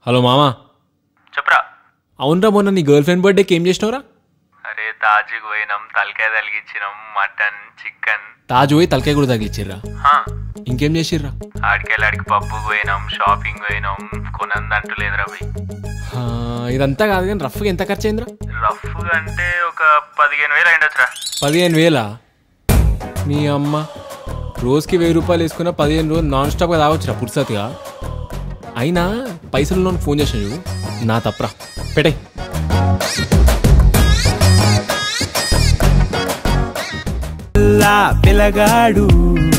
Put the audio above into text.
hello మామా చెప్పరా అవునరా మొన్న నీ గర్ల్ ఫ్రెండ్ బర్త్డేకి ఏం చేసినావురా అరే తాజుకి పోయినాం తలకాయ తలిగించినాం మటన్ చికెన్ తాజ్ పోయి తలకాయ కూడా తగిలిచ్చిర్రా ఇంకేం చేసిర్రా ఆడికెళ్ళి ఆడికి పబ్బుకి పోయినాం షాపింగ్ పోయినాం కొనంది అంటూ లేదురా పోయి ఆ, ఇదంతా కాదు కానీ రఫ్గా ఎంత ఖర్చు అయిందిరా రఫ్ అంటే ఒక పదిహేను వేలు అయిండొచ్చురా పదిహేను వేలా నీ అమ్మ రోజుకి వెయ్యి రూపాయలు వేసుకున్న పదిహేను రోజులు నాన్ స్టాప్గా తాగొచ్చురా పుర్సత్గా అయినా పైసలు ఫోన్ చేసిన చూడు నా తప్పరా పెట్టే పిల్లగాడు